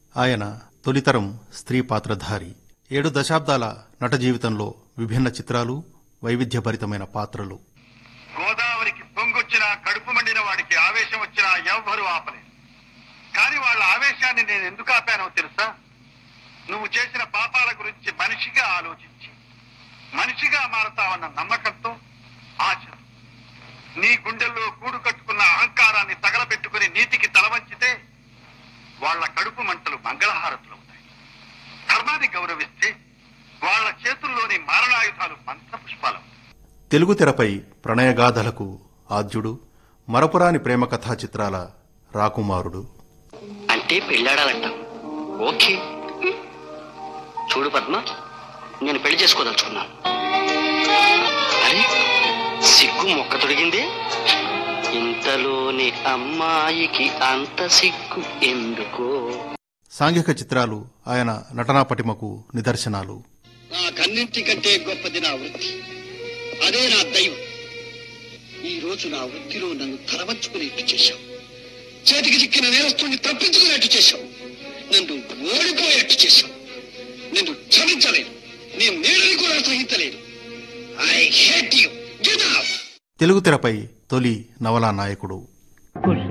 ఆయన తొలితరం స్త్రీ పాత్రధారి ఏడు దశాబ్దాల నట జీవితంలో విభిన్న చిత్రాలు వైవిధ్యభరితమైన పాత్రలు గోదావరికి పొంగొచ్చినా కడుపు మండిన వాడికి ఆవేశం వచ్చినా ఎవ్వరూ ఆపలేదు కానీ వాళ్ళ ఆవేశాన్ని నేను ఎందుకు ఆపానో తెలుసా నువ్వు చేసిన పాపాల గురించి మనిషిగా ఆలోచించి మనిషిగా మారతావన్న నమ్మకంతో ఆశ నీ గుండెల్లో కూడు కట్టుకున్న అహంకారాన్ని తగలబెట్టుకుని నీతికి తలవంచితే వాళ్ళ కడుపు మంటలు మంగళహారతులు అవుతాయి ధర్మాన్ని గౌరవిస్తే వాళ్ళ చేతుల్లోని మారణాయుధాలు మంత్ర పుష్పాలు తెలుగు తెరపై ప్రణయగాథలకు ఆద్యుడు మరపురాని ప్రేమ కథా చిత్రాల రాకుమారుడు అంటే పెళ్ళాడాలంట ఓకే చూడు పద్మ నేను పెళ్లి చేసుకోదలుచుకున్నాను అరే సిగ్గు మొక్క తొడిగింది ఇంతలోని అమ్మాయికి అంత సిగ్గు ఎందుకో సాంఘిక చిత్రాలు ఆయన నటనా పటిమకు నిదర్శనాలు నా కన్నింటి కంటే గొప్పది నా వృత్తి అదే నా దైవం ఈ రోజు నా వృత్తిలో నన్ను తలవంచుకునేట్టు చేశావు చేతికి చిక్కిన నేరస్తుని తప్పించుకునేట్టు చేశావు నన్ను ఓడిపోయేట్టు చేశావు నిన్ను క్షమించలేను నీ నీడని కూడా సహించలేను I hate you get out Telugu తెరపై తొలి నవలా నాయకుడు